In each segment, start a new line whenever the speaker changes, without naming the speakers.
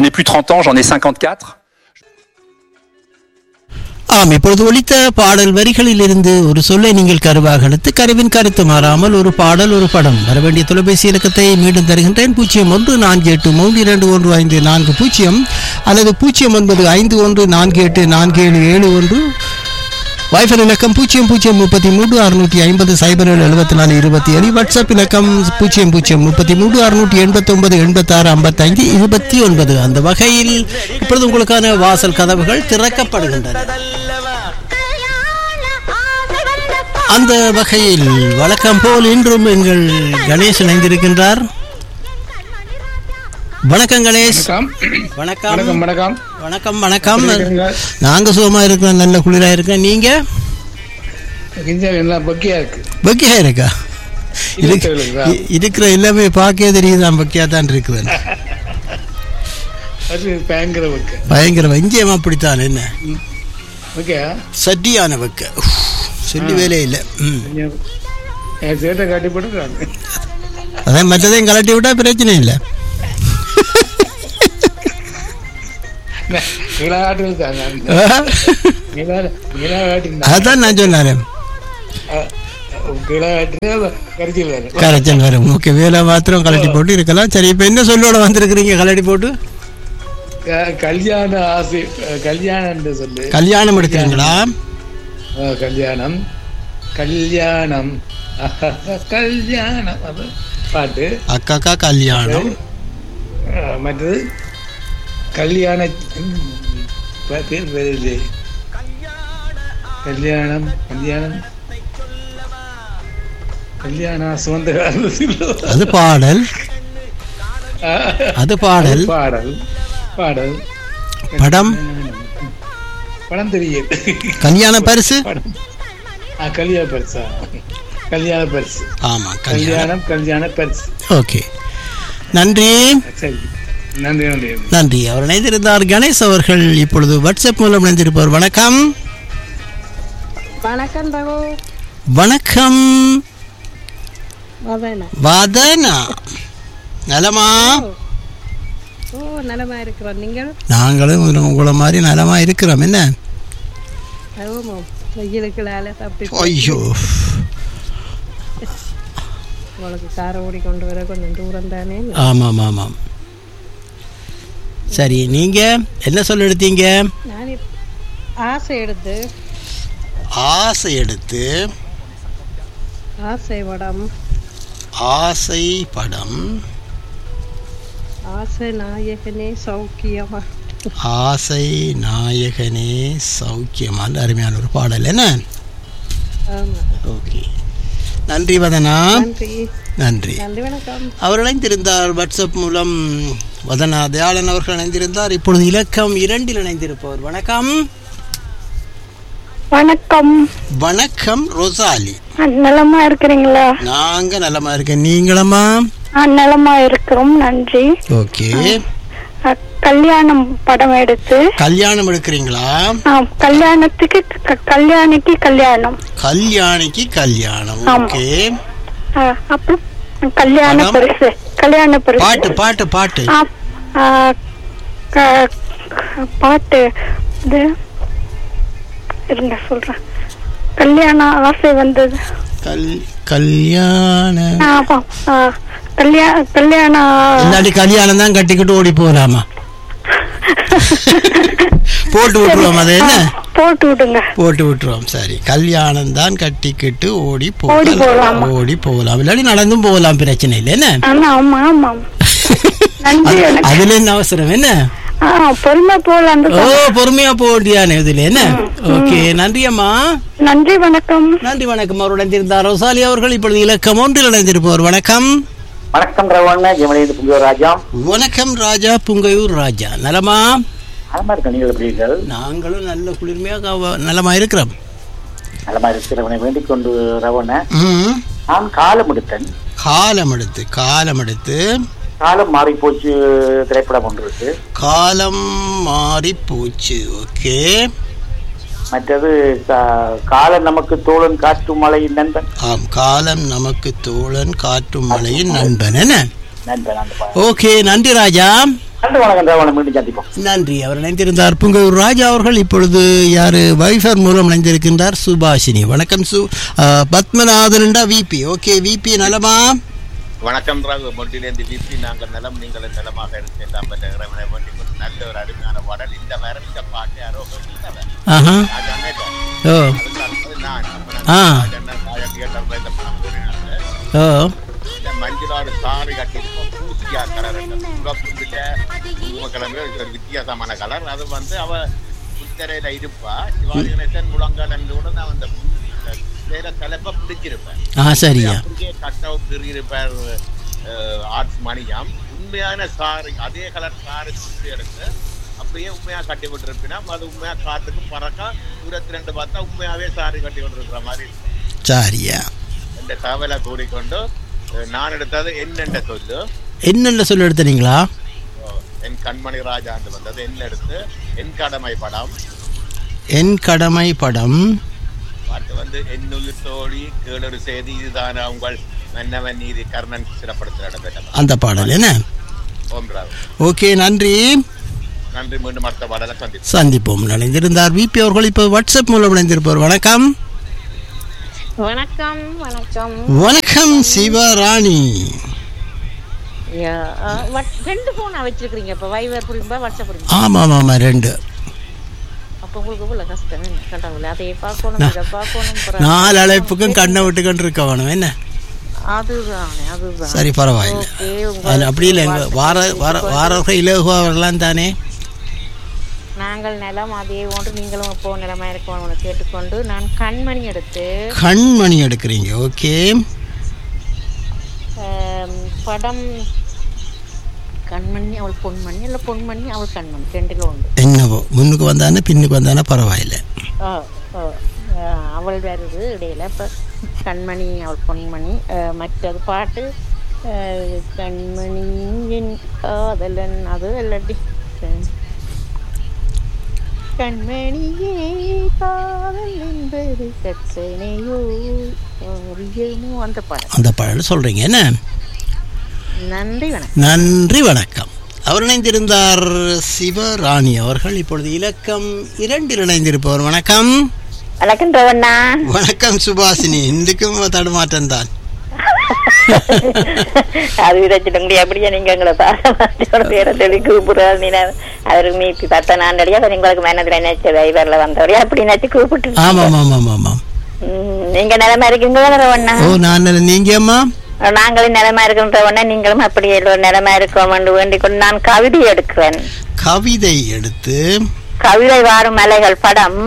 n'ai plus 30 ans, j'en ai 54.
ஆம் இப்பொழுது ஒலித்த பாடல் வரிகளில் இருந்து ஒரு சொல்லை நீங்கள் கருவாக எடுத்து கருவின் கருத்து மாறாமல் ஒரு பாடல் ஒரு படம் வர வேண்டிய தொலைபேசி இலக்கத்தை மீண்டும் தருகின்றேன் பூஜ்ஜியம் ஒன்று நான்கு எட்டு மூன்று இரண்டு ஒன்று ஐந்து நான்கு பூஜ்ஜியம் அல்லது பூஜ்ஜியம் ஒன்பது ஐந்து ஒன்று நான்கு எட்டு நான்கு ஏழு ஏழு ஒன்று வைஃபர் இலக்கம் பூஜ்ஜியம் பூஜ்ஜியம் முப்பத்தி மூன்று அறுநூற்றி ஐம்பது சைபர் ஏழு எழுபத்தி நாலு இருபத்தி ஏழு வாட்ஸ்அப் இலக்கம் பூஜ்ஜியம் பூஜ்ஜியம் முப்பத்தி மூன்று அறுநூற்றி எண்பத்தி ஒன்பது எண்பத்தாறு ஐம்பத்தைந்து இருபத்தி ஒன்பது அந்த வகையில் இப்பொழுது உங்களுக்கான வாசல் கதவுகள் திறக்கப்படுகின்றன அந்த வகையில் வழக்கம் போல் இன்றும் எங்கள் கணேஷ் இணைந்திருக்கின்றார் வணக்கம் கணேஷ்
வணக்கம்
வணக்கம்
வணக்கம்
வணக்கம்
வணக்கம்
வணக்கம்
எப்படி இருக்கீங்க?
நாங்க சுகமா இருக்கிறோம் நல்ல குளிரா இருக்கேன் நீங்க
கிஞ்சல் எல்லாம் பக்கியா இருக்கு
பக்கியா இருக்கா இருக்கு-
இருக்குதா?
இ- இருக்கிற எல்லாமே பார்க்கவே தெரியுது நான் பக்கியா தான் இருக்கிறேன்
அது பயங்கர பக்க
பயங்கர வஞ்சியம் அப்படித்தான் என்ன
ஓகே
சட்டியான வைக்க உஃப், சொல்லி வேலையே இல்லை ம்
என் சேட்டை காட்டி போட்டுருக்காங்க
அதான் மற்றதையும் கலட்டி விட்டா பிரச்சனை இல்லை
விளையாட்டு இருக்காங்க விளையாட்டு
அதான் நான் சொன்னாரேன்
விளையாட்டு கருத்தில் வேறு
கரைச்சல் வரும் ஓகே வேலை மாத்திரம் கலட்டி போட்டு இருக்கலாம் சரி இப்போ என்ன சொல்லோட வந்திருக்கிறீங்க கலட்டி போட்டு
க- கல்யாண ஆசை அஹ், கல்யாணம் என்று சொல்லு
கல்யாணம் எடுக்கிறீங்களா
அஹ், கல்யாணம் கல்யாணம் கல்யாணம் அது பாட்டு
அக்காக்கா கல்யாணம்
அஹ், மற்றது கல்யாண ம், பே- பேர் பேர் இல்லையே. கல்யாணம் கல்யாணம் கல்யாண சுமந்த காலத்தில்
அது பாடல் அது பாடல்
பாடல் பாடல்
படம்
படம் தெரியுது
கல்யாண பரிசு
படம் ஆ, கல்யாண பரிசா கல்யாண பரிசு
ஆமா கல்யாணம்
கல்யாணம் கல்யாண பரிசு
ஓகே நன்றி
சரி நன்றி நன்றி
நன்றி அவர் இணைந்திருந்தார் கணேஷ் அவர்கள் இப்பொழுது வாட்ஸ்அப் மூலம் இணைந்திருப்பவர் வணக்கம்
வணக்கம் ரகு
வணக்கம்
வதனா
வதனா நலமா
ஓ நலமா இருக்கிறோம் நீங்கள்
நாங்களும் உங்களை மாதிரி நலமா இருக்கிறோம் என்ன
ஆமாம் வெயிலுக்குள்ளால தப்பி
ஐயோ
உங்களுக்கு காரை ஓடி கொண்டு வர கொஞ்சம் தூரம் தானே
ஆமாம் ஆமாம் சரி நீங்க என்ன சொல்ல எடுத்தீங்க
நான் இப்- ஆசை எடுத்து
ஆசை எடுத்து
ஆசை படம்
ஆசை படம்
ஆசை நாயகனே சௌக்கியமா
ஆசை நாயகனே சௌக்கியமான அருமையான ஒரு பாடல் என்ன
ஆமா
ஓகே நன்றி வதனா
நன்றி
நன்றி
நன்றி வணக்கம்
அவர் இணைந்திருந்தார் வாட்ஸ்அப் மூலம் வதனா தயாளன் அவர்கள் இணைந்திருந்தார் இப்பொழுது இலக்கம் இரண்டில் இணைந்திருப்பவர் வணக்கம்
வணக்கம்
வணக்கம் ரொசாலி
நலமா இருக்கிறீங்களா
நாங்க நலமா இருக்கேன் நீங்களம்மா
ஆ, நலமா இருக்கிறோம் நன்றி
ஓகே
அ, கல்யாணம் படம் எடுத்து
கல்யாணம் எடுக்கிறீங்களா
ஆ, கல்யாணத்துக்கு க- கல்யாணிக்கு கல்யாணம்
கல்யாணிக்கு கல்யாணம்
ஆமா.
ஓகே
ஆ, அப்புறம் கல்யாண
படம்?
பரிசு கல்யாண பரிசு
பாட்டு பாட்டு பாட்டு
ஆ, ஆ, க- பாட்டு இது இருங்க சொல்றேன் கல்யாண ஆசை வந்தது
கல் கல்யாண
ஆ, ஆ, ஆ, கல்யாண கல்யாண
இல்லாட்டி கல்யாணம் தான் கட்டிக்கிட்டு ஓடி போகலாமா போட்டு விட்டுருவோம் அது என்ன
போட்டு விடுங்க
போட்டு விட்டுருவோம் சரி கல்யாணம் தான் கட்டிக்கிட்டு ஓடி
ஓடி
போகலாம்
போகலாமா?
ஓடி போகலாம் இல்லாட்டி நடந்தும் போகலாம் பிரச்சனை இல்லை என்ன
ஆமா ஆமா ஆமா நன்றி
அது-
வணக்கம்
அதுல என்ன அவசரம் என்ன
ஆ, பொறுமை போல அந்த
ஓ பொறுமையா போக வேண்டியானே இதுல என்ன ஓகே நன்றி அம்மா
நன்றி வணக்கம்
நன்றி வணக்கம் அவருடன் இணைந்திருந்தார் ரோசாலி அவர்கள் இப்பொழுது இலக்கம் ஒன்றில் இணைந்திருப்பவர் வணக்கம்
வணக்கம் ரவண்ண ஜெமலி ராஜா
வணக்கம் ராஜா புங்கையூர் ராஜா நலமா
நலமா இருக்க நீங்கள் எப்படி இருக்கீர்கள்
நாங்களும் நல்ல குளிர்மையாக அவ- நலமா இருக்கிறோம்
நலமா இருக்கிறவனை வேண்டிக் கொண்டு ரவண்ண
ம்.
நான் காலம் எடுத்தேன்
காலம் எடுத்து காலம் எடுத்து
காலம் மாறி போச்சு திரைப்படம் ஒன்று இருக்கு
காலம் மாறி போச்சு ஓகே
மற்றது கா- காலம் நமக்கு தோழன் காற்று மழை நண்பன்
ஆம் காலம் நமக்கு தோழன் காற்றும் மழையின் நண்பன் என்ன
நண்பன் அந்த பா-
ஓகே நன்றி ராஜா
நன்றி வணக்கம் தேவனம் மீண்டும் சந்திப்போம்
நன்றி அவர் இணைந்திருந்தார் புங்கூர் ராஜா அவர்கள் இப்பொழுது யாரு வைஃபர் மூலம் இணைந்திருக்கின்றார் சுபாஷினி வணக்கம் சு ஆ, பத்மநாதன்டா விபி ஓகே விபி நலமா
வணக்கம் ராகு மொண்டிலேந்து விபி நாங்கள் நலம் நீங்கள் நலமாக இருக்கலாம் என்ற இறைவனை வேண்டிக் கொண்டு நல்ல ஒரு அருமையான பாடல் இந்த வாரம் இந்த பாட்டு யாரோ கேட்டவர்.
ஆஹா
ராஜா கேட்டார்.
ஓ
அதுக்கு அடுத்தது நான் அப்ப
ஆ.
நான் ராஜா ராஜா தியேட்டர்ல இந்த படம் கூறினாங்க
ஓ
இந்த மஞ்சளாடு சாரி கட்டியிருப்போம் பூசியா கலர் சிவப்புல கிழமை ஒரு வித்தியாசமான கலர் அது வந்து அவ உத்தரையில இருப்பா சிவாஜி கணேசன் முழங்கால் என்று கூட நான் அந்த வேற தலைப்பை பிடிச்சிருப்பேன்
ஆ சரியா
அப்படியே கட்டவும் திருப்பார் ஆர்ட்ஸ் மணியாம் உண்மையான சாரி அதே கலர் சாரி சுற்றி எடுத்து அப்படியே உண்மையா கட்டி விட்டுருப்பினா அது உண்மையா காத்துக்கு பறக்க தூரத்து ரெண்டு பார்த்தா உண்மையாவே சாரி கட்டி விட்டுருக்கிற மாதிரி
சரியா
இந்த தகவலை கூறிக்கொண்டு அஹ், நான் எடுத்தது என்னென்ற சொல்லு
என்னென்ன சொல்ல எடுத்தீங்களா
அஹ், என் கண்மணி ராஜாண்டு வந்தது என்ன எடுத்து என் கடமை படம்
என் கடமை படம்
பாட்டு வந்து என் உயிர் தோழி கேளொரு செய்தி இதுதான உங்கள் மன்னவன் நீதி கர்ணன் சிறப்படுத்த இடம்பெற்ற
அந்த பாடல் என்ன
ஓம் ராவ்
ஓகே நன்றி
நன்றி மீண்டும் அடுத்த பாடலை சந்திப்போம்
சந்திப்போம் இணைந்திருந்தார் விபி அவர்கள் இப்போ வாட்ஸ்அப் மூலம் இணைந்திருப்பார் வணக்கம்
வணக்கம் வணக்கம்
வணக்கம் சிவராணி
யா, ஆ, வட்- ரெண்டு போனா வச்சிருக்கீங்க இப்ப வைவர் புரியும்பா வாட்ஸ்அப் புரியும்பா
ஆமாம் ஆமாம் ரெண்டு
அப்ப உங்களுக்கு இவ்வளவு கஷ்டம் என்ன கடவுளே அதை பார்க்கணும் இதை பார்க்கணும் பிறகு-
நாலு அழைப்புக்கும் கண்ணை விட்டுக்கொண்டு இருக்க வேணும் என்ன
அதுதானே அதுதான்
சரி பரவாயில்லை
ஓகே, உங்க-
அது அப்படி இல்லை எங்க வார வார வாரவர்கள் இலகுவாகலாம் தானே
நாங்கள் நிலம் அதே ஒன்று நீங்களும் இப்போ நிலமா இருக்கணும்னு கேட்டுக்கொண்டு நான் கண்மணி எடுத்து
கண்மணி எடுக்கிறீங்க ஓகே
ஆம், படம் கண்மணி அவள் பொன்மணி இல்ல பொன்மணி அவள் கண்மணி ரெண்டுல உண்டு
என்னவோ முன்னுக்கு வந்தானே பின்னுக்கு வந்தானே பரவாயில்லை
ஆ, ஆ, ஆ, அவள் வருது இடையில இப்ப கண்மணி அவள் பொன்மணி ஆ, மற்றது பாட்டு ஆ, கண்மணி என் காதலன் அது இல்லாட்டி கண்- கண்மணியே காதல் என்பது கற்பனையோ அறியமோ அந்த பாடல்
அந்த பாடல் சொல்கிறீங்க என்ன
நன்றி வணக்கம்
நன்றி வணக்கம் அவர் இணைந்திருந்தார் சிவராணி அவர்கள் இப்பொழுது இலக்கம் இரண்டில் இணைந்திருப்பவர் வணக்கம்
வணக்கம் ரவண்ணா
வணக்கம் சுபாசினி இன்றைக்கும் தடுமாற்றம் தான்
அது விதைச்சிட முடியும் அப்படியே நீங்க எங்களை பாசமாட்டோட பேரை சொல்லி கூப்பிடுறாரு நீ அவருக்கு மீப்பி பத்த நாண்டடியா அவர் உங்களுக்கு மனதில் நினைச்ச வைவர்ல வந்தவரையா அப்படி நினைச்சு கூப்பிட்டு
ஆமாம் ஆமாம் ஆமாம்
ம், நீங்க நிலைமை இருக்கீங்களா ரவண்ணா
ஓ நான் நீங்க அம்மா
நாங்களும் நிலைமை இருக்கின்றவண்ணா நீங்களும் அப்படி ஒரு நிலைமை இருக்கோம் வேண்டிக் கொண்டு நான் கவிதை எடுக்கிறேன்
கவிதை எடுத்து
கவிதை வாரும் மலைகள் படம்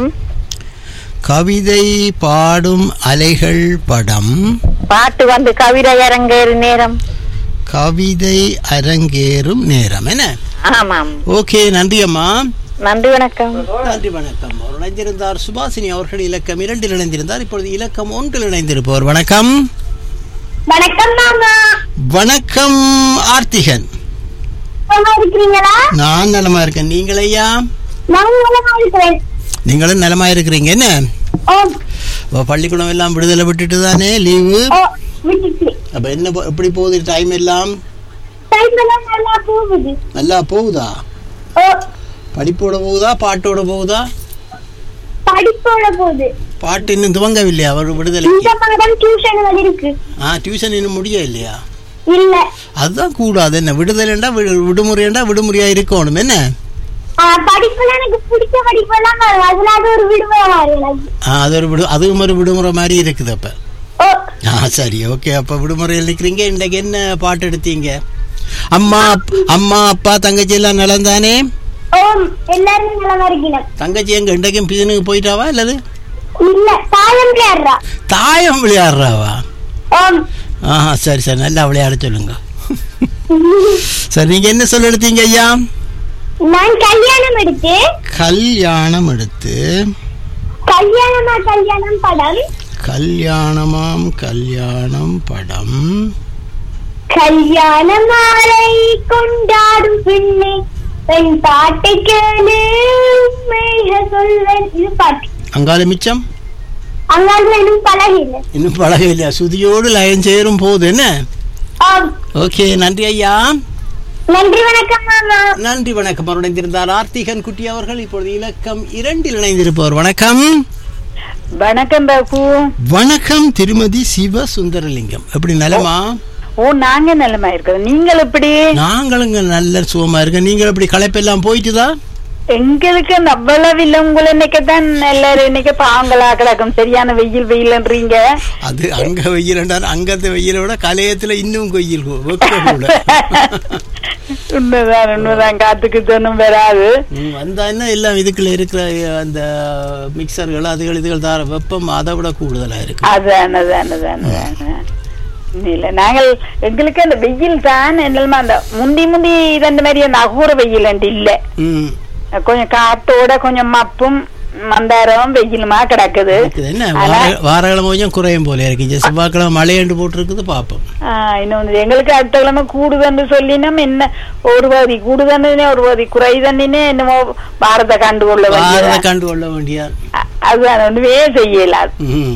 கவிதை பாடும் அலைகள் படம்
பாட்டு வந்து கவிதை அரங்கேறு நேரம்
கவிதை அரங்கேறும் நேரம் என்ன
ஆமாம்
ஓகே நன்றி அம்மா
நன்றி வணக்கம்
நன்றி வணக்கம் அவர் இணைந்திருந்தார் சுபாசினி அவர்கள் இலக்கம் இரண்டில் இணைந்திருந்தார் இப்பொழுது இலக்கம் ஒன்றில் இணைந்திருப்பவர் வணக்கம்
வணக்கம் மாமா
வணக்கம் ஆர்த்திகன்
இருக்கிறீங்களா
நான் நலமா இருக்கேன் நீங்களையா
நான் நலமா இருக்கிறேன்
நீங்களும் நலமா இருக்கிறீங்க என்ன
ஓ
அப்ப பள்ளிக்கூடம் எல்லாம் விடுதலை விட்டுட்டு தானே லீவு
ஓ விட்டுச்சு
அப்ப என்ன போ- எப்படி போகுது டைம் எல்லாம்
டைம் எல்லாம் நல்லா போகுது
நல்லா போகுதா
ஓ
படிப்போட போகுதா பாட்டோட போகுதா
படிப்போட போகுது
பாட்டு இன்னும் துவங்கவில்லையா அவர்
இந்த
விடுதலைக்கு
மாதம் டியூஷன்கள் இருக்கு
ஆ டியூஷன் இன்னும் முடிய இல்லையா
இல்ல
அதுதான் கூடாது என்ன விடுதலைண்டா விடு- விடுமுறைண்டா விடுமுறையா இருக்கணும் என்ன
ஆ, படிப்புல எனக்கு பிடிச்ச படிப்பெல்லாம் வரும் அதுல அது ஒரு விடுமுறை வரும் எனக்கு.
ஆ, அது ஒரு விடு அதுவும் ஒரு விடுமுறை மாதிரி இருக்குது அப்ப
ஓ
ஆ சரி ஓகே அப்ப விடுமுறையில் நிற்கிறீங்க இன்றைக்கு என்ன பாட்டு எடுத்தீங்க அம்மா அப்- அம்மா அப்பா தங்கச்சி எல்லாம் நலம் தானே
ஓ எல்லாரும் நல்லா இருக்கணும்
தங்கச்சி எங்க இன்றைக்கும் பிதனுக்கு போயிட்டாவா இல்லது
இல்ல தாயம் விளையாடுறா
தாயம் விளையாடுறாவா
ஓம்
ஆஹா சரி சரி நல்லா விளையாட சொல்லுங்க சரி நீங்க என்ன சொல்ல எடுத்தீங்க ஐயா
நான் கல்யாணம் எடுத்து
கல்யாணம் எடுத்து
கல்யாணமா கல்யாணம் படம்
கல்யாணமாம் கல்யாணம் படம்
கல்யாண மாலை கொண்டாடும் பெண்ணே பெண் பாட்டை கேளு உண்மைக சொல்வேன் இது பாட்டு
அங்கால மிச்சம்
அங்கால இன்னும் பழகில்லை
இன்னும் பழக இல்லையா சுதியோடு லயம் சேரும் போது என்ன
ஆம்
ஓகே நன்றி ஐயா
நன்றி வணக்கம் மாமா
நன்றி வணக்கம் அவர் இணைந்திருந்தார் ஆர்த்திகன் குட்டி அவர்கள் இப்பொழுது இலக்கம் இரண்டில் இணைந்திருப்பவர் வணக்கம்
வணக்கம் பாபு
வணக்கம் திருமதி சிவ சுந்தரலிங்கம் எப்படி நலமா
ஓ நாங்க நல்லமா இருக்கிறோம் நீங்கள் எப்படி
நாங்களுங்க நல்ல சுகமா இருக்க நீங்கள் எப்படி களைப்பெல்லாம் போயிட்டுதா
எங்களுக்கு அந்த அவ்வளவு இல்ல உங்களை இன்னைக்குதான் எல்லாரும் இன்னைக்கு பாவங்களா கிடக்கும் சரியான வெயில் வெயில்ன்றீங்க
அது அங்க வெயில் அங்கத்த வெயிலை விட கலையத்துல இன்னும் வெயில் கூ- வெக்க கூட
உண்மைதான் உண்மைதான் காத்துக்கு தோணும் வராது
ம், வந்தா என்ன எல்லாம் இதுக்குள்ள இருக்கிற அந்த மிக்சர்கள் அதுகள் இதுகள் தார வெப்பம் அதை விட கூடுதலா இருக்கு
அதான் அதான் அதான் அதான். இல்ல நாங்கள் எங்களுக்கு அந்த வெயில் தான் என்னமா அந்த முந்தி முந்தி இது அந்த மாதிரி அந்த அகூர வெயில் இல்ல
ம்
கொஞ்சம் காத்தோட கொஞ்சம் மப்பும் மந்தாரம் வெயிலுமா கிடக்குது
இருக்குது என்ன
ஆனா,
வார- வாரக்கிழமை கொஞ்சம் குறையும் போல இருக்கு இங்க செவ்வாய்க்கிழமை மழையண்டு போட்டிருக்குது பார்ப்போம்
ஆ, இன்னொன்னு எங்களுக்கு அடுத்த கிழமை கூடுதன்னு சொல்லினோம் என்ன ஒரு பாதி கூடுதன்னு ஒரு பாதி குறைதன்னு என்னமோ பாரத கண்டு கொள்ள
வாரத்தை
வேண்டியது
கண்டு கொள்ள வேண்டிய
அதுதான் ஒண்ணுமே செய்யல
ம்.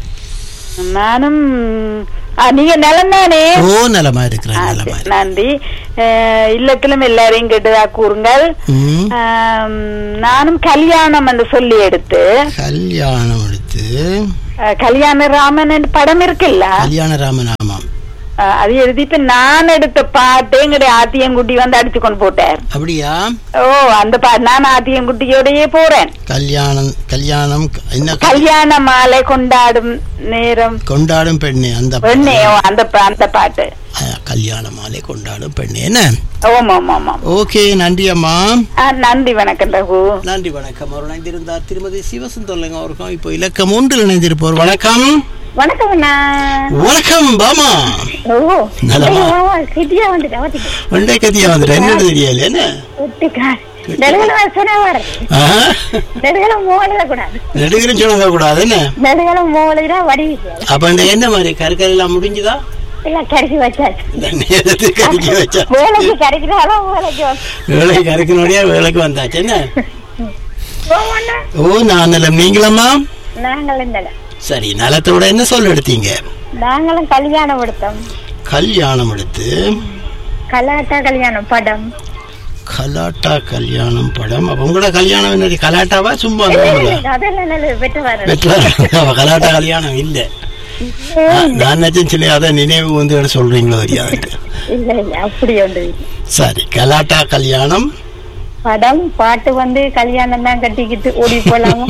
நானும் ஆ, நீங்க நலம் தானே
ஓ நலமா இருக்கிறேன் நலமா இருக்கிறேன்.
நன்றி அஹ், இல்லத்திலும் எல்லாரையும் கேட்டதா கூறுங்கள்
ம்.
ஆம், நானும் கல்யாணம் என்று சொல்லி எடுத்து
கல்யாணம் எடுத்து
அஹ், கல்யாண ராமன் என்று படம் இருக்குல்ல
கல்யாண ராமன் ஆமாம்
அஹ், அது எழுதி இப்ப நான் எடுத்த பாட்டு எங்களுடைய ஆத்தியங்குட்டி வந்து அடிச்சு கொண்டு போட்டார்
அப்படியா
ஓ அந்த பாட்டு நான் ஆத்தியங்குட்டியோடயே போறேன்
கல்யாணம் கல்யாணம் க- என்ன க-
கல்யாண மாலை கொண்டாடும் நேரம்
கொண்டாடும் பெண்ணே அந்த பா-
பெண்ணே ஓ, அந்த பா- அந்த பாட்டு
ஆ, கல்யாண மாலை கொண்டாடும் பெண்ணே என்ன
ஓம் ஓம் ஓம் ஓம்
ஓகே நன்றி அம்மா
ஆ, நன்றி வணக்கம் ரகு
நன்றி வணக்கம் அவர் இணைந்திருந்தார் திருமதி சிவசுந்தரலிங்கம் அவருக்கும் இப்போ இலக்கம் ஒன்றில் இணைந்திருப்பவர் வணக்கம்
வணக்கம் அண்ணா
வணக்கம் பாமா
ஓ
நலமா?
கிட்டியா வந்துட்டேன் வந்துட்டேன்
வெண்டை கத்தியா வந்துட்டு என்னன்னு தெரியல என்ன
ஒட்டுக்கார் நெடுகல வசனா வர
ஆஹா.
நெடுகல மூளையில கூடாது
நெடுகிறேன் சொல்லுங்க கூடாது என்ன
நெடுகல மூளையில வடிவி
அப்ப இந்த என்ன மாதிரி கற்கள் எல்லாம் முடிஞ்சுதா
இல்ல கடைசி வச்சாச்சு
இந்த நேரத்துக்கு கறிக்க வச்சா
வேலைக்கு கிடைக்கிறாலும் வேலைக்கு வந்து
வேலைக்கு கறக்கினோடய வேலைக்கு வந்தாச்சு என்ன
போவோம்னா
ஓ நான் நலம் நீங்களம்மா
நாங்களும் இந்த
சரி நலத்தோட என்ன சொல்ல எடுத்தீங்க
நாங்களும் கல்யாணம் எடுத்தோம்
கல்யாணம் எடுத்து
கலாட்டா கல்யாணம் படம்
கலாட்டா கல்யாணம் படம் அப்ப உங்களோட கல்யாணம் என்ன கலாட்டாவா சும்மா நார்மலா?
அதெல்லாம் நல்ல வெட்ட வர
வெற்றா? அவ கலாட்டா கல்யாணம் இல்ல நான் நான் நினைச்சேன் சொல்லி அதை நினைவு வந்து சொல்றீங்களோ தெரியாது
இல்ல இல்ல அப்படி ஒன்று இல்லை.
சரி கலாட்டா கல்யாணம்
படம் பாட்டு வந்து கல்யாணம் தான் கட்டிக்கிட்டு ஓடி போலாமா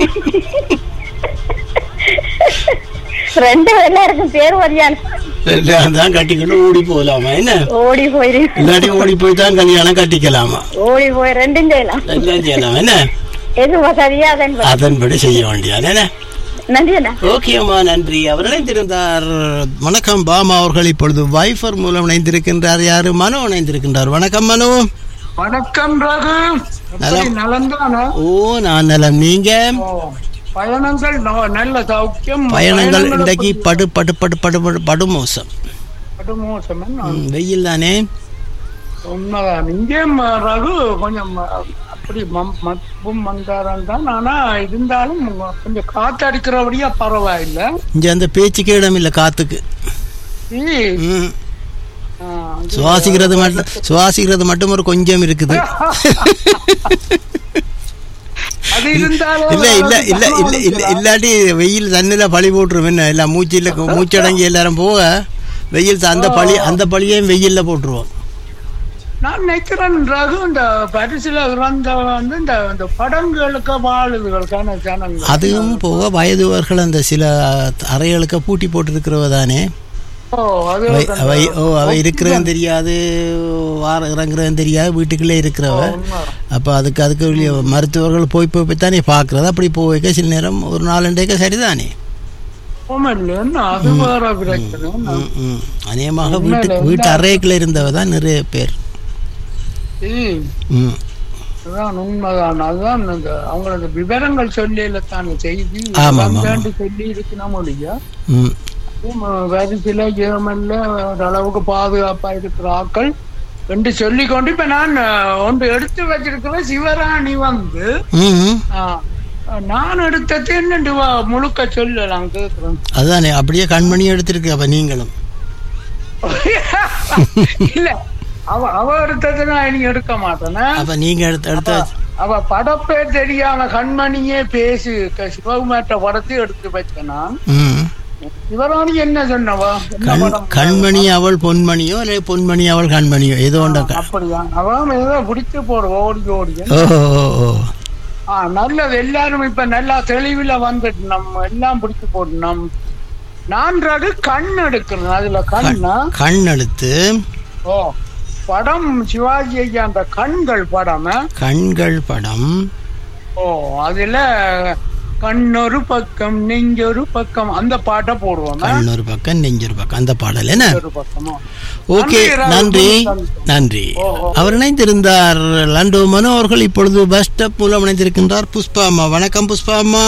ரெண்டு எல்லாருக்கும் பேர் வரியான்
எல்லாம் தான் கட்டிக்கிட்டு ஓடி போகலாமா என்ன
ஓடி போயிரு
இல்லாட்டி ஓடி போய் தான் கல்யாணம் கட்டிக்கலாமா
ஓடி போய் ரெண்டும் செய்யலாம்
எல்லாம் செய்யலாம் என்ன
எது வசதியா அதன் வ-
அதன்படி செய்ய வேண்டியது என்ன
நன்றி அண்ணா
ஓகே அம்மா நன்றி அவர் இணைந்திருந்தார் வணக்கம் பாமா அவர்கள் இப்பொழுது வைஃபர் மூலம் இணைந்திருக்கின்றார் யாரு மனோ இணைந்திருக்கின்றார் வணக்கம் மனோ
வணக்கம் ரகு
நலம்.
நலந்தானா
ஓ நான் நலம் நீங்க
பயணங்கள் ந- நல்ல சௌக்கியம்
பயணங்கள் இன்றைக்கு படு படு படு படு படு படு மோசம்
படு மோசம் என்ன?
ம், வெயில் தானே
உண்மைதான் இங்கேயும் ரகு கொஞ்சம் அப்படி மம்- மப்பும் மந்தாரம் தான் ஆனா இருந்தாலும் கொஞ்சம் காத்து அடிக்கிறபடியா பரவாயில்லை
இங்க அந்த பேச்சுக்கு இடம் இல்லை காத்துக்கு
ஈ,
ம்,
ஆ,
சுவாசிக்கிறது மட்டும் சுவாசிக்கிறது மட்டும் ஒரு கொஞ்சம் இருக்குது
அது இருந்தாலும்
இல்ல இல்ல இல்ல இல்ல இல்ல இல்லாட்டி வெயில் தண்ணில பழி போட்டுரும் என்ன எல்லாம் மூச்சில மூச்சடங்கி எல்லாரும் போக வெயில் த- அந்த பழி அந்த பழியையும் வெயில்ல போட்டுருவோம்
நான் நினைக்கிறேன் ரகு இந்த பரிசுல இறந்த வந்து இந்த இந்த படங்களுக்கு வாழுதுகளுக்கான ஜனங்கள்
அதுவும் போக வயதுவர்கள் அந்த சில அறைகளுக்கு பூட்டி போட்டிருக்கிறவ தானே
ஓ அது
அவை அவை ஓ அவை இருக்கிறதும் தெரியாது வார இறங்குறதும் தெரியாது வீட்டுக்குள்ளே இருக்கிறவ அப்போ அதுக்கு அதுக்கு வெளிய மருத்துவர்கள் போய் போய் போய் தானே பார்க்குறது அப்படி போய் வைக்க சில நேரம் ஒரு நாலண்டேக்க சரிதானே
இல்லைன்னு அது வேற பிரச்சனை
ம், ம். அநேகமாக வீட்டு வீட்டு அறைக்குள்ள இருந்தவ தான் நிறைய பேர்
ம்,
ம்
அதான் உண்மைதான் அதுதான் இந்த அவங்களோட விவரங்கள் சொல்லியில தானே செய்தி
ஆமா, ஆமா.
வந்தாண்டு சொல்லி இருக்கணும் ஒழிய
ம்
வரிசையில ஜெர்மன்ல ஓரளவுக்கு பாதுகாப்பா இருக்கிற ஆக்கள் என்று சொல்லி கொண்டு இப்ப நான் அஹ், ஒன்று எடுத்து வச்சிருக்கிற சிவராணி வந்து
ம்
ஆ, நான் எடுத்தது என்னண்டு வா- முழுக்க சொல்லலாம் கேக்குறேன்
அதுதானே அப்படியே கண்மணி எடுத்திருக்கு அப்ப நீங்களும்
இல்ல அவ அவ எடுத்ததுன்னா இனி எடுக்க மாட்டேனே
அப்ப நீங்க எடுத்து எடுத்து
அவ படப்பே தெரியாம கண்மணியே பேசி க- சிவகுமார்ட்ட படத்தை எடுத்து வச்சேன் நான்
ம்.
சிவராணி என்ன சொன்னவா என்ன
கண்
படம்
கண்மணி அவள் பொன்மணியோ இல்லை பொன்மணி அவள் கண்மணியோ ஏதோ ஒன்று
அப்படியா அவன் ஏதோ பிடிச்சு போடு ஓடி ஓடி
ஓ ஓ, ஓ
ஆ நல்லது எல்லாரும் இப்ப நல்லா தெளிவுல வந்துட்டு நம்ம எல்லாம் பிடிச்சு போடணும் நான்காவது கண் எடுக்கணும் அதுல கண்ணா
கண் எடுத்து
ஓ படம் சிவாஜி ஐயா அந்த கண்கள் படம்
கண்கள் படம்
ஓ அதுல கண்ணொரு பக்கம் நெஞ்சொரு பக்கம் அந்த பாட்டை போடுவோம்
கண் ஒரு பக்கம் நெஞ்சொரு பக்கம் அந்த பாடல் என்ன
ஒரு பக்கமா
ஓகே நன்றி நன்றி அவர் இணைந்திருந்தார் லண்டோ மனோ அவர்கள் இப்பொழுது பஸ் ஸ்டாப் மூலம் இணைந்திருக்கின்றார் புஷ்பா அம்மா வணக்கம் புஷ்பா அம்மா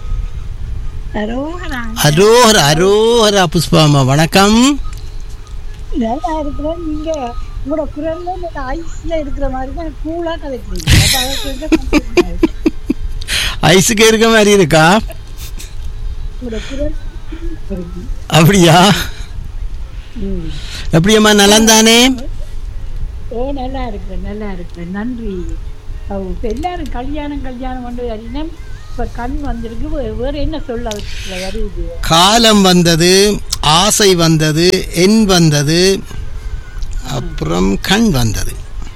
அரோஹரா அரோஹரா புஷ்பா அம்மா வணக்கம்
நல்லா இருக்கிறேன் நீங்க உங்களோட குரல்ல இந்த ஐஸ்ல இருக்கிற மாதிரி தான் கூலா கதைக்கிறீங்க அப்ப அதை கேட்க சந்தோஷமா இருக்கு.
ஐஸுக்கு இருக்க மாதிரி இருக்கா
உங்களோட குரல் இருக்கு.
அப்படியா
ம்.
எப்படியம்மா நலந்தானே
ஓ நல்லா இருக்கிறேன் நல்லா இருக்கிறேன் நன்றி அவ இப்ப எல்லாரும் கல்யாணம் கல்யாணம் கொண்டு அறிஞம் இப்ப கண் வந்திருக்கு வே- வேற என்ன சொல்ல அதுல வருது
காலம் வந்தது ஆசை வந்தது எண் வந்தது அப்புறம் கண் வந்தது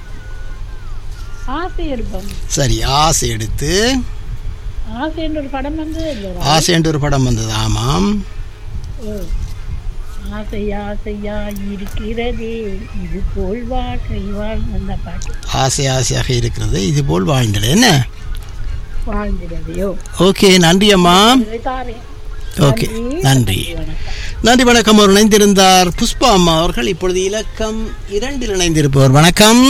ஆசை எடுப்போம்
சரி ஆசை எடுத்து
ஆசைன்ற ஒரு படம் வந்து இல்லையா?
ஆசைன்ற ஒரு படம் வந்தது ஆமாம்
ஓ. ஆசை ஆசையா இருக்கிறதே இது போல் வாழ்க்கை வாழ் அந்த பாட்டு
ஆசை ஆசையாக இருக்கிறது இது போல் வாழ்ந்தது என்ன
வாழ்கிறதையோ
ஓகே நன்றி அம்மா
தாரேன்
ஓகே நன்றி நன்றி வணக்கம் அவர் இணைந்திருந்தார் புஷ்பா அம்மா அவர்கள் இப்பொழுது இலக்கம் இரண்டில் இணைந்திருப்பவர் வணக்கம்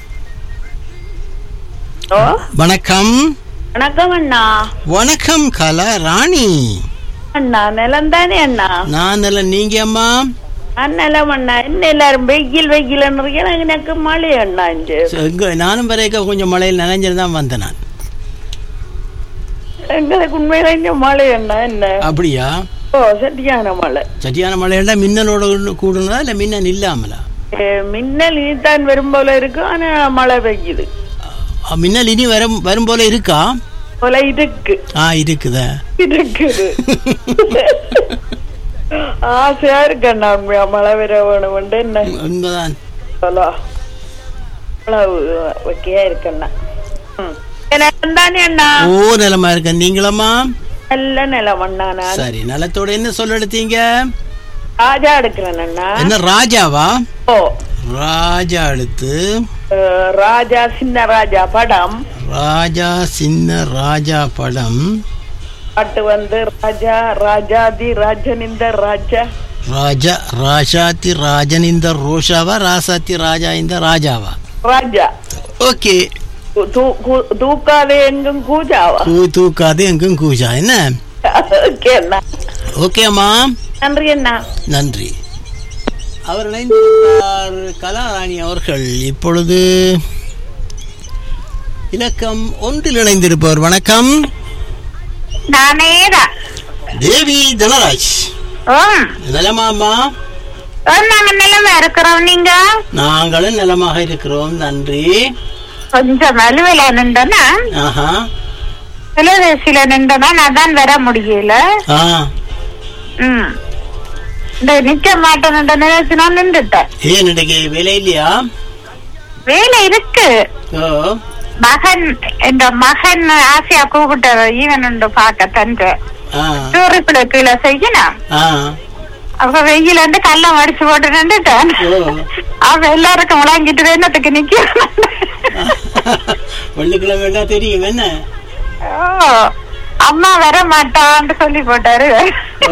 வணக்கம்
வணக்கம் அண்ணா
வணக்கம் கலா ராணி
அண்ணா நிலம் தானே அண்ணா
நான் நல்ல நீங்க அம்மா
நான் நிலம் அண்ணா என்ன எல்லாரும் வெயில் வெயில்னு எனக்கு மழை அண்ணா இங்க
எங்க நானும் வரைக்க கொஞ்சம் மழையில் நனைஞ்சிட்டு தான் வந்தேன் நான்
எங்களுக்கு உண்மையில இங்க மழை அண்ணா என்ன
அப்படியா
ஓ சரியான மழை
சரியான மழையில மின்னலோட கூடுனதா இல்ல மின்னல் இல்லாமலா
ஏ, மின்னல் இனித்தான் வரும் போல இருக்கு ஆனா மழை பெய்யுது
அ, மின்னல் இனி வரும் வரும் போல இருக்கா
போல இருக்கு
ஆ இருக்குதா
இருக்குது ஆசையா இருக்கு அண்ணா உண்மையா மழை வர வேணும் என்ன
உண்மைதான்
சொல்லா அவ்வளவு ஓகேயா இருக்கு அண்ணா ம். நிலம் தானே அண்ணா
ஓ நிலமா இருக்க நீங்களம்மா
நல்ல நிலம் அண்ணா நான்
சரி நிலத்தோட என்ன சொல்ல எடுத்தீங்க
ராஜா எடுக்கிறேன் அண்ணா
என்ன ராஜாவா
ஓ
ராஜா எடுத்து
அஹ், ராஜா சின்ன ராஜா படம்
ராஜா சின்ன ராஜா படம்
பாட்டு வந்து ராஜா ராஜாதி ராஜனிந்த ராஜா
ராஜா ராஜாத்தி ராஜன் இந்த ரோஷாவா ராசாத்தி ராஜா இந்த ராஜாவா
ராஜா
ஓகே
கு- தூ- கு- தூக்காதே எங்கும் கூஜாவா
கூ தூக்காது எங்கும் கூஜா என்ன
ஓகே அண்ணா
ஓகே அம்மா
நன்றி அண்ணா
நன்றி அவர் இணைந்திருந்தார் கலாராணி அவர்கள் இப்பொழுது இலக்கம் ஒன்றில் இணைந்திருப்பவர் வணக்கம்
நானேதான்
தேவி தனராஜ் நலமாமா
நாங்க நிலைமை இருக்கிறோம் நீங்க
நாங்களும் நலமாக இருக்கிறோம் நன்றி
கொஞ்சம் அலுவல நின்றனா
ஆஹா
தொலைபேசியில நின்றனா நான் தான் வர முடியல
ஆ
ம் இந்த நிக்க மாட்டேன் நினைச்சு நான் நின்றுட்டேன்
ஏன் இன்னைக்கு வேலை இல்லையா
வேலை இருக்கு
ஓ
மகன் என்ற மகன் ஆசையா கூப்பிட்டாரு ஈவன் உண்டு பார்க்க தந்து
ஆ
டூரிஸ்ட்ல கீழே செய்யணும்
ஆ
அப்ப வெயில இருந்து கல்லம் அடிச்சு போட்டு நின்றுட்டேன்
ஓ
அவ எல்லாருக்கும் விளங்கிட்டு வேணத்துக்கு நிக்க
வெள்ளிக்கிழமை வேண்டா தெரியும் என்ன
ஓ, அம்மா வர மாட்டான்னு சொல்லி போட்டாரு
ஓ.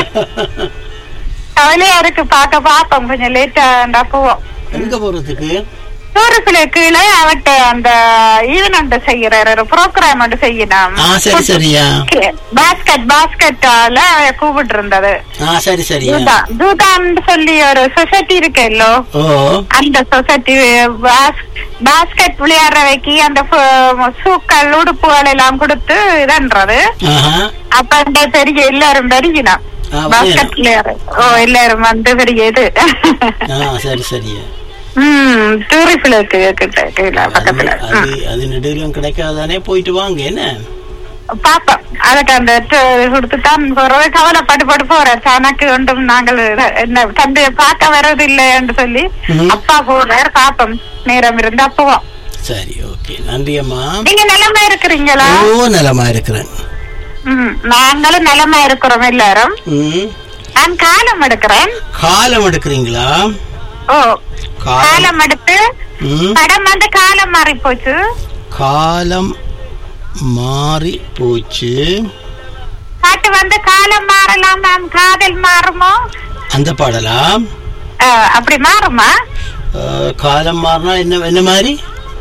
கவலையா இருக்கு பாக்க பாப்போம் கொஞ்சம் லேட்டா போவோம்
எங்க போறதுக்கு
டூரிஸ்ட்ல கீழே அவட்ட அந்த ஈவெண்ட் செய்யறாரு ஒரு ப்ரோக்ராம் ஒன்று செய்யணும்
ஆ சரி சரியா
பாஸ்கெட் பாஸ்கெட்டால கூப்பிட்டு இருந்தது
ஆ சரி சரியா
தூதா தூதான்னு சொல்லி ஒரு சொசைட்டி இருக்கல்லோ
ஓ
அந்த சொசைட்டி பாஸ்கெட் விளையாடுறவைக்கு அந்த ஃபு- சூக்கள் உடுப்புகள் எல்லாம் கொடுத்து இதன்றது
ஆஹா
அப்ப அந்த பெரிய எல்லாரும் பெருகினோம்
ஆ,
பாஸ்கெட் விளையாடு ஓ எல்லாரும் வந்து பெரிய இது
ஆ சரி சரியா
ம் டூரிஸ்ட்ல கிட்ட கீழே பக்கத்துல
அது அது நெடுகிலும் கிடைக்காதானே போயிட்டு வாங்க என்ன
பாப்போம் அதுக்கு அந்த கொடுத்து தான் போறது கவலைப்பட்டு போட்டு போறார் தனக்கு ஒன்றும் நாங்கள் என்ன தந்தைய பார்க்க வர்றது இல்லை என்று சொல்லி
ம்.
அப்பா போறார் பாப்போம் நேரம் இருந்தா போவோம்
சரி ஓகே நன்றி அம்மா
நீங்க நிலைமை இருக்கிறீங்களா
ஓ நலமா இருக்கிறேன்
ம் நாங்களும் நிலைமை இருக்கிறோம் எல்லாரும்
ம்
நான் காலம் எடுக்கிறேன்
காலம் எடுக்கிறீங்களா
ஓ
காலம்
காலம் எடுத்து
ம்
படம் வந்து காலம் மாறி போச்சு
காலம் மாறி போச்சு
பாட்டு வந்து காலம் மாறலாம் நாம் காதல் மாறுமோ
அந்த பாடலா
அஹ், அப்படி மாறுமா
அஹ், காலம் மாறினா என்ன என்ன மாதிரி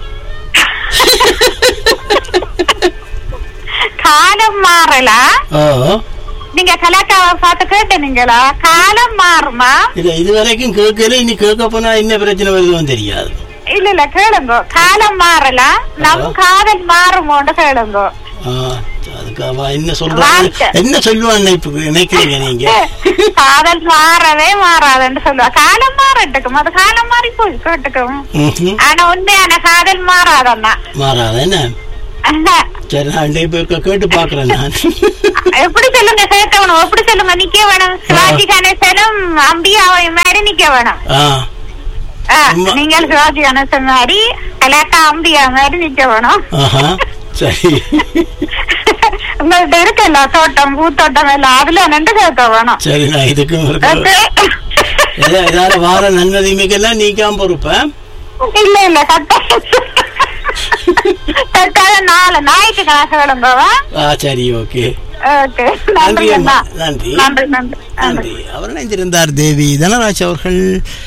காலம் மாறலாம்
ஓ
நீங்க கலாக்காவை பார்த்து கேட்டீங்களா காலம் மாறுமா
இல்ல இது வரைக்கும் கேட்கல இனி கேட்க போனா என்ன பிரச்சனை வருதுன்னு தெரியாது
இல்ல இல்ல கேளுங்க காலம் மாறலாம் நம் காதல் மாறுமோன்னு கேளுங்க
ஆ, அதுக்கு அவ என்ன சொல்றாங்க
வாழ்க்கை.
என்ன சொல்லுவான்னு இப்ப நினைக்கிறீங்க நீங்க
காதல் மாறவே மாறாதுன்னு சொல்லுவா காலம் மாறட்டுக்கும் அது காலம் மாறி போய் கேட்டுக்கும்
ம்ஹும்.
ஆனா உண்மையான காதல் மாறாதண்ணா
மாறாத என்ன சரி நான் இப்ப இப்ப கேட்டு பாக்குறேன் நான்
எப்படி சொல்லுங்க சேர்க்கணும் எப்படி சொல்லுங்க நிக்க வேணும் சிவாஜி கணேசனும் அம்பியாவை மாதிரி நிக்க வேணும்
ஆ
ஆ,
சும்மா.
நீங்கள் சிவாஜி கணேசன் மாதிரி கலாக்கா அம்பியா மாதிரி நிக்க வேணும்
ஆஹா சரி
உங்கள்ட்ட இருக்குல்ல தோட்டம் பூத்தோட்டம் எல்லாம் அதுல நின்று கேட்க வேணும்
சரி நான் இதுக்கும் இருக்க ஏதா- ஏதாவது வார நன்மதிமைக்கெல்லாம் நீக்காம பொறுப்பேன்
இல்ல இல்ல கட்டாயம் கட்டாயம் நாலு ஞாயிற்றுக்கிழமை கேளுங்கவா
ஆ சரி ஓகே
ஓகே
நன்றி
நன்றி
அம்மா
அண்ணா
நன்றி
நன்றி நன்றி
நன்றி அவர் இணைந்திருந்தார் தேவி தனராஜ் அவர்கள்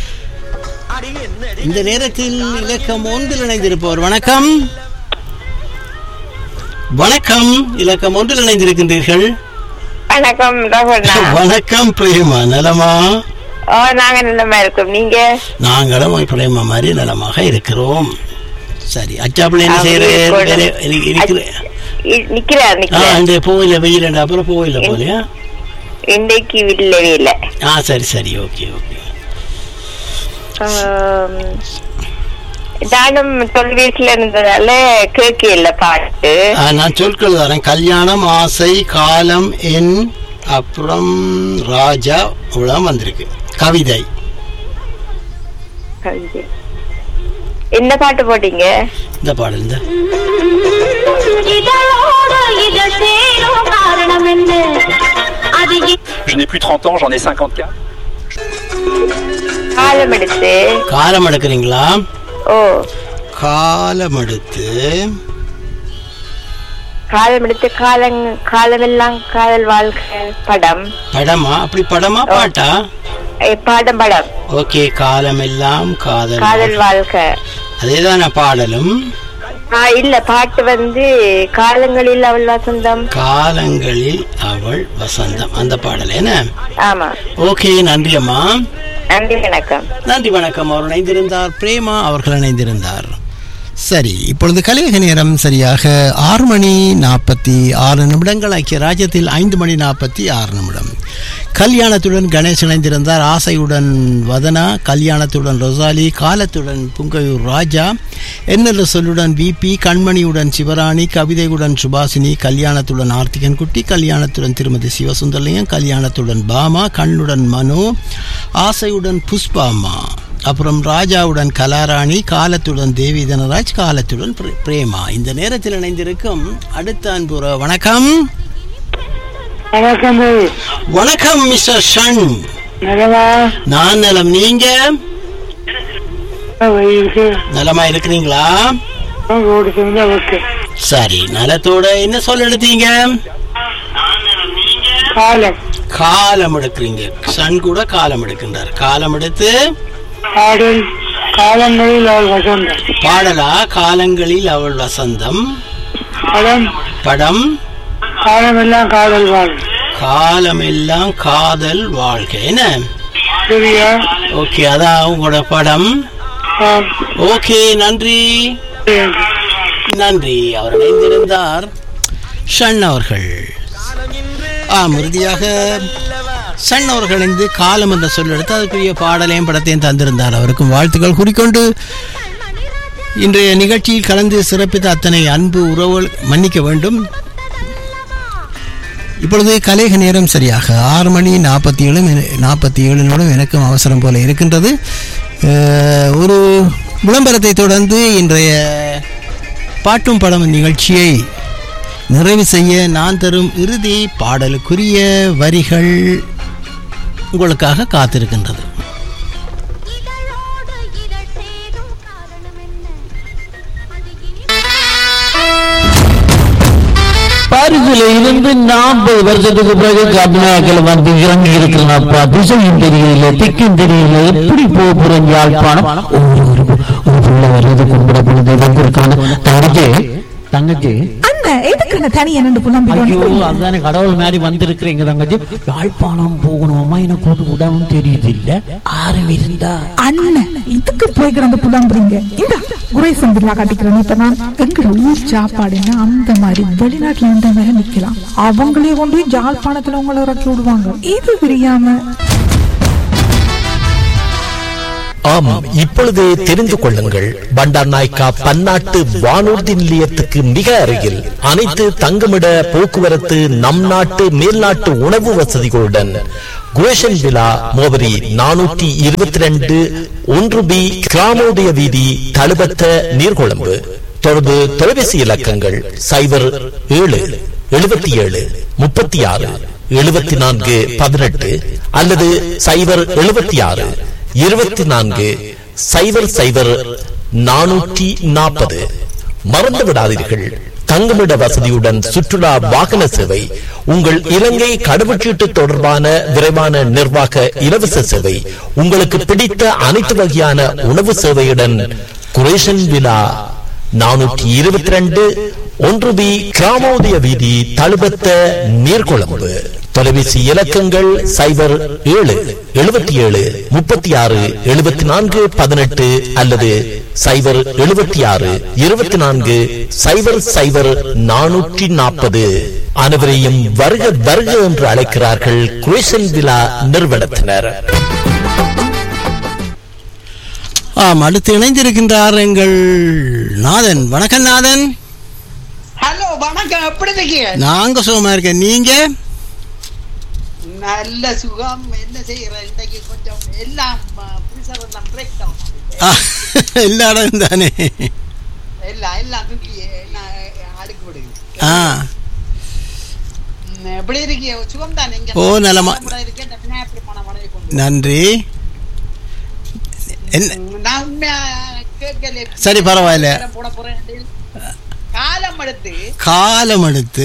இந்த நேரத்தில் இலக்கம் ஒன்றில் இணைந்திருப்பவர் வணக்கம் வணக்கம் இலக்கம் ஒன்றில் இணைந்திருக்கின்றீர்கள்
வணக்கம் ரகுண்ணா
வணக்கம் பிரேமா நலமா
ஓ நாங்க நல்லமா இருக்கோம் நீங்க
நாங்களும் பிரேமா மாதிரி நலமாக இருக்கிறோம் சரி அச்சாப்பிள்ளை என்ன
அவங்க
செய்யற
கூட-
வேலை- இரு- இருக்கிற-
இ- நிக்கிறார்
ஆ,
நிக்கிறார்
இந்த போயில வெயில் அப்புறம் போயில போலையா
இன்றைக்கு இல்லவே இல்லை
ஆ சரி சரி ஓகே ஓகே
ஆம், நானும் தொல்வீட்டுல இருந்ததால கேட்க இல்ல பாட்டு
ஆ, நான் சொற்கள் தரேன் கல்யாணம் ஆசை காலம் என் அப்புறம் ராஜா இவ்வளவு வந்திருக்கு கவிதை
என்ன பாட்டு போட்டீங்க
இந்த பாடல் இந்த
Je n'ai plus 30 ans, j'en ai 54.
காலம் எடுத்து
காலம் எடுக்கிறீங்களா
ஓ
காலம் எடுத்து
காலம் எடுத்து காலங் காலமெல்லாம் காதல் வாழ்க்கை படம்
படமா அப்படி படமா பாட்டா
ஏ, படம் படம்
ஓகே காலம் எல்லாம் காதல்
காதல் வாழ்க்கை
அதேதான பாடலும்
ஆ, இல்ல பாட்டு வந்து காலங்களில் அவள் வசந்தம்
காலங்களில் அவள் வசந்தம் அந்த பாடல் என்ன
ஆமா
ஓகே நன்றி அம்மா
நன்றி வணக்கம்
நன்றி வணக்கம் அவர் இணைந்திருந்தார் பிரேமா அவர்கள் இணைந்திருந்தார் சரி இப்பொழுது கலியக நேரம் சரியாக ஆறு மணி நாற்பத்தி ஆறு நிமிடங்கள் ஐக்கிய ராஜ்யத்தில் ஐந்து மணி நாற்பத்தி ஆறு நிமிடம் கல்யாணத்துடன் கணேஷ் இணைந்திருந்தார் ஆசையுடன் வதனா கல்யாணத்துடன் ரொசாலி காலத்துடன் புங்கையூர் ராஜா என்னெல்ல சொல்லுடன் விபி கண்மணியுடன் சிவராணி கவிதையுடன் சுபாசினி கல்யாணத்துடன் ஆர்த்திகன் குட்டி கல்யாணத்துடன் திருமதி சிவசுந்தரலிங்கம் கல்யாணத்துடன் பாமா கண்ணுடன் மனு ஆசையுடன் புஷ்பாமா அப்புறம் ராஜாவுடன் கலாராணி காலத்துடன் தேவி தனராஜ் காலத்துடன் பிரே- பிரேமா இந்த நேரத்தில் இணைந்திருக்கும் அடுத்த அன்புற வணக்கம்
வணக்கம்
வணக்கம் மிஸ்டர் ஷன்
நிலவா
நான் நலம் நீங்க
இருக்கு
நலமா இருக்கிறீங்களா
ஓடி சேர்ந்தா ஓகே
சரி நலத்தோட என்ன சொல்ல எடுத்தீங்க
காலம்
காலம் எடுக்கிறீங்க சன் கூட காலம் எடுக்கின்றார் காலம் எடுத்து
பாடல் காலங்களில் அவள் வசந்தம்
பாடலா காலங்களில் அவள் வசந்தம்
படம்
படம்
காலமெல்லாம் காதல் வாழ்
காலமெல்லாம் காதல் வாழ்க்கை என்ன
சரியா
ஓகே அதான் உங்களோட படம்
ஆம்.
ஓகே நன்றி நன்றி அவர் இணைந்திருந்தார் ஷன் அவர்கள் ஆம் இறுதியாக சன் அவர்கள் இருந்து காலம் என்ற சொல் எடுத்து அதுக்குரிய பாடலையும் படத்தையும் தந்திருந்தார் அவருக்கும் வாழ்த்துக்கள் கூறிக்கொண்டு இன்றைய நிகழ்ச்சியில் கலந்து சிறப்பித்த அத்தனை அன்பு உறவுகள் மன்னிக்க வேண்டும் இப்பொழுது கலேக நேரம் சரியாக ஆறு மணி நாற்பத்தி ஏழு நாற்பத்தி ஏழுனோடும் எனக்கும் அவசரம் போல இருக்கின்றது அஹ், ஒரு விளம்பரத்தை தொடர்ந்து இன்றைய பாட்டும் படம் நிகழ்ச்சியை நிறைவு செய்ய நான் தரும் இறுதி பாடலுக்குரிய வரிகள் உங்களுக்காக காத்திருக்கின்றது
பாரிஸ்ல இருந்து நாற்பது வருஷத்துக்கு பிறகு கர்நாடகாவில் வந்து இறங்கி இருக்கிறேன்ப்பா திசையும் தெரியல திக்கும் தெரியல எப்படி போக போறேன் யாழ்ப்பாணம் ஒரு ஒரு ஒரு புள்ள வர்றது கும்பிட பொழுது வந்திருக்கான தங்கச்சி தங்கச்சி
அண்ணன் எதுக்கு என்ன தனியா நின்று
ஐயோ
புலம்பிக்கணும்
அதுதானே கடவுள் மாதிரி வந்திருக்கிறீங்க தங்கச்சி யாழ்ப்பாணம் போகணுமா எனக்கு கூட்டு விடாம தெரியுது இல்ல ஆறு இருந்தா
அண்ணன் இதுக்கு போய் கிடந்து புலம்புறீங்க இந்த குரேசன் பில்லா காட்டிக்கிறேன் இப்ப நான் எங்கட ஊர் சாப்பாடுன்னா அந்த மாதிரி வெளிநாட்டுல இருந்த மாதிரி நிக்கலாம் அவங்களே கொண்டு போய் ஜாழ்ப்பாணத்துல உங்களை இறக்கி விடுவாங்க இது தெரியாம
ஆமாம் இப்பொழுது தெரிந்து கொள்ளுங்கள் பண்டார் நாய்க்கா பன்னாட்டு வானூர்தி நிலையத்துக்கு மிக அருகில் அனைத்து தங்குமிட போக்குவரத்து நம் நாட்டு மேல்நாட்டு உணவு வசதிகளுடன் குரேஷன் விழா மோவரி நானூற்றி இருபத்தி ரெண்டு ஒன்று பி கிராமோதய வீதி தழுபத்த நீர்கொழும்பு தொடர்பு தொலைபேசி இலக்கங்கள் சைபர் ஏழு எழுபத்தி ஏழு முப்பத்தி ஆறு எழுபத்தி நான்கு பதினெட்டு அல்லது சைபர் எழுபத்தி ஆறு இருபத்தி நான்கு சைபர் சைபர் நானூற்றி நாற்பது மறந்து விடாதீர்கள் தங்குமிட வசதியுடன் சுற்றுலா வாகன சேவை உங்கள் இலங்கை கடவுச்சீட்டு தொடர்பான விரைவான நிர்வாக இலவச சேவை உங்களுக்கு பிடித்த அனைத்து வகையான உணவு சேவையுடன் குரேஷன் விழா நானூற்றி இருபத்தி ரெண்டு ஒன்று பி கிராமோதய வீதி தழுபத்த நீர்கொழும்பு தொலைபேசி இலக்கங்கள் சைபர் ஏழு எழுபத்தி ஏழு முப்பத்தி ஆறு எழுபத்தி நான்கு பதினெட்டு அல்லது சைபர் எழுபத்தி ஆறு இருபத்தி நான்கு சைபர் சைபர் நானூற்றி நாற்பது அனைவரையும் வருக வருக என்று அழைக்கிறார்கள் குரேஷன் விழா நிறுவனத்தினர்
ஆம் அடுத்து இணைந்திருக்கின்றார் எங்கள் நாதன் வணக்கம் நாதன்
ஹலோ வணக்கம் எப்படி இருக்கீங்க
நாங்க சுகமா இருக்கேன் நீங்க
நல்ல சுகம் என்ன செய்யற இன்னைக்கு கொஞ்சம் எல்லாம் ப்ரிசர் எல்லாம் பிரேக் டவுன்
ஆ, எல்லா இடம் தானே
எல்லாம் எல்லாம் தூக்கி நான் அடுக்கு விடுங்க
ஆ
ம், எப்படி இருக்கீங்க சுகம் தானே இங்க
ஓ, நலமா.
இருக்கேன் டக்குனு எப்படி போன மனைவி கொண்டு
நன்றி என்ன
நான் உண்மையா கேட்கல
சரி, பரவாயில்ல.
நேரம் போட போறேன் காலம் எடுத்து
காலம் எடுத்து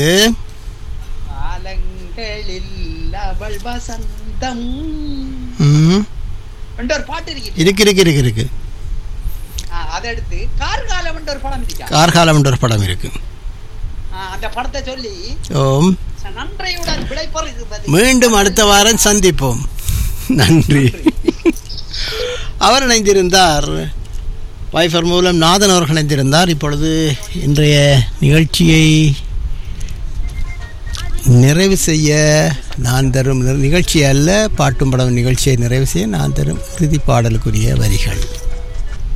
காலங்களில் அவள் வசந்தம்
ம்,
என்ற ஒரு பாட்டு இருக்கு
இருக்கு இருக்கு இருக்கு இருக்கு
ஆ, அதை எடுத்து கார்காலம் என்ற ஒரு படம் இருக்கா
கார்காலம் என்ற ஒரு படம் இருக்கு
ஆ, அந்த படத்தை சொல்லி
ஓம்
நன்றியுடன் விடைபெறுகிறது
மீண்டும் அடுத்த வாரம் சந்திப்போம் நன்றி அவர் இணைந்திருந்தார் வைஃபர் மூலம் நாதன் அவர்கள் இணைந்திருந்தார் இப்பொழுது இன்றைய நிகழ்ச்சியை நிறைவு செய்ய நான் தரும் நிகழ்ச்சி அல்ல பாட்டும் படம் நிகழ்ச்சியை நிறைவு செய்ய நான் தரும் இறுதி பாடலுக்குரிய வரிகள்